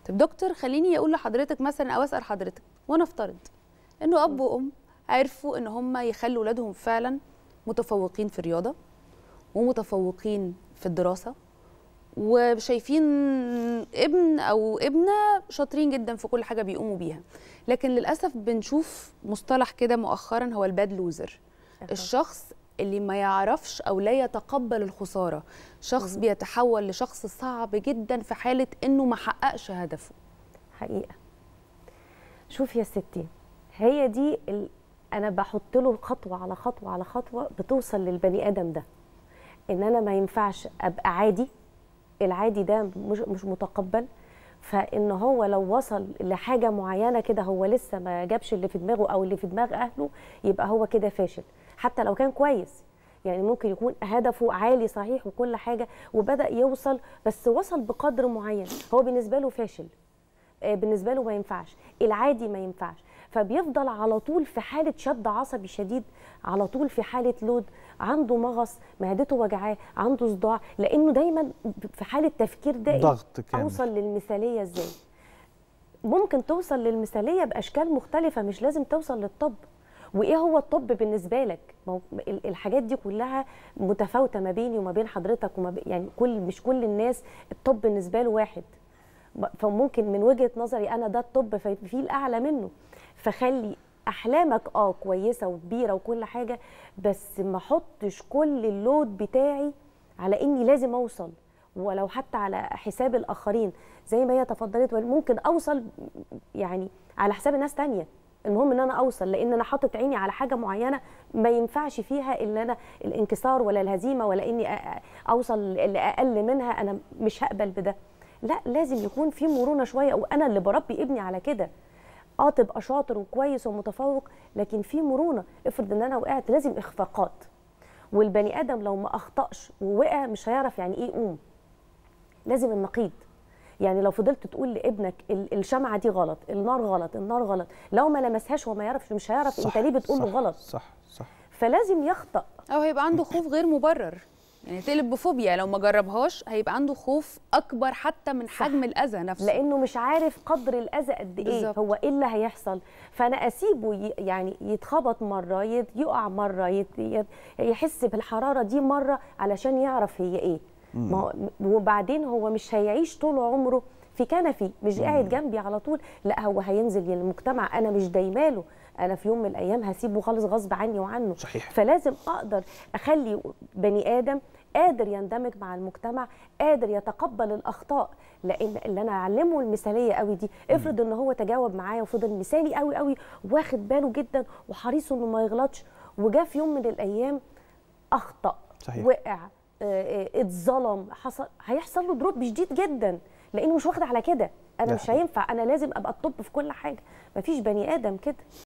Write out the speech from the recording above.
طب دكتور خليني اقول لحضرتك مثلا او اسال حضرتك ونفترض انه اب وام عرفوا ان هم يخلوا اولادهم فعلا متفوقين في الرياضه ومتفوقين في الدراسه وشايفين ابن او ابنه شاطرين جدا في كل حاجه بيقوموا بيها لكن للاسف بنشوف مصطلح كده مؤخرا هو الباد لوزر الشخص اللي ما يعرفش او لا يتقبل الخساره شخص بيتحول لشخص صعب جدا في حاله انه ما حققش هدفه حقيقه شوف يا ستي هي دي ال... انا بحط له خطوه على خطوه على خطوه بتوصل للبني ادم ده ان انا ما ينفعش ابقى عادي العادي ده مش مش متقبل فان هو لو وصل لحاجه معينه كده هو لسه ما جابش اللي في دماغه او اللي في دماغ اهله يبقى هو كده فاشل حتى لو كان كويس يعني ممكن يكون هدفه عالي صحيح وكل حاجه وبدا يوصل بس وصل بقدر معين هو بالنسبه له فاشل بالنسبه له ما ينفعش العادي ما ينفعش فبيفضل على طول في حاله شد عصبي شديد على طول في حاله لود عنده مغص معدته وجعاه عنده صداع لانه دايما في حاله تفكير دائم ضغط كامل اوصل للمثاليه ازاي ممكن توصل للمثاليه باشكال مختلفه مش لازم توصل للطب وايه هو الطب بالنسبه لك الحاجات دي كلها متفاوته ما بيني وما بين حضرتك وما بي يعني كل مش كل الناس الطب بالنسبه له واحد فممكن من وجهه نظري انا ده الطب في الاعلى منه فخلي احلامك اه كويسه وكبيره وكل حاجه بس ما احطش كل اللود بتاعي على اني لازم اوصل ولو حتى على حساب الاخرين زي ما هي تفضلت ممكن اوصل يعني على حساب ناس تانية المهم ان انا اوصل لان انا حاطط عيني على حاجه معينه ما ينفعش فيها الا انا الانكسار ولا الهزيمه ولا اني اوصل لاقل منها انا مش هقبل بده لا لازم يكون في مرونه شويه وانا اللي بربي ابني على كده اه تبقى شاطر وكويس ومتفوق لكن في مرونه افرض ان انا وقعت لازم اخفاقات والبني ادم لو ما اخطاش ووقع مش هيعرف يعني ايه يقوم لازم النقيض يعني لو فضلت تقول لابنك الشمعه دي غلط النار غلط النار غلط لو ما لمسهاش وما يعرفش مش هيعرف انت ليه بتقول له غلط صح صح فلازم يخطا او هيبقى عنده خوف غير مبرر يعني تقلب بفوبيا لو ما جربهاش هيبقى عنده خوف اكبر حتى من صح. حجم الاذى نفسه لانه مش عارف قدر الاذى قد ايه بالظبط. هو ايه اللي هيحصل فانا اسيبه ي- يعني يتخبط مره يت- يقع مره يت- يت- يحس بالحراره دي مره علشان يعرف هي ايه ما هو وبعدين هو مش هيعيش طول عمره في كنفي مش قاعد جنبي على طول لا هو هينزل للمجتمع انا مش دايماله انا في يوم من الايام هسيبه خالص غصب عني وعنه صحيح. فلازم اقدر اخلي بني ادم قادر يندمج مع المجتمع قادر يتقبل الاخطاء لان اللي انا اعلمه المثاليه قوي دي افرض ان هو تجاوب معايا وفضل مثالي قوي قوي واخد باله جدا وحريص انه ما يغلطش وجا في يوم من الايام اخطا صحيح. وقع آه، آه، اتظلم حصل هيحصل له دروب شديد جدا لانه مش واخد على كده انا ده مش حقيقي. هينفع انا لازم ابقى الطب في كل حاجه مفيش بني ادم كده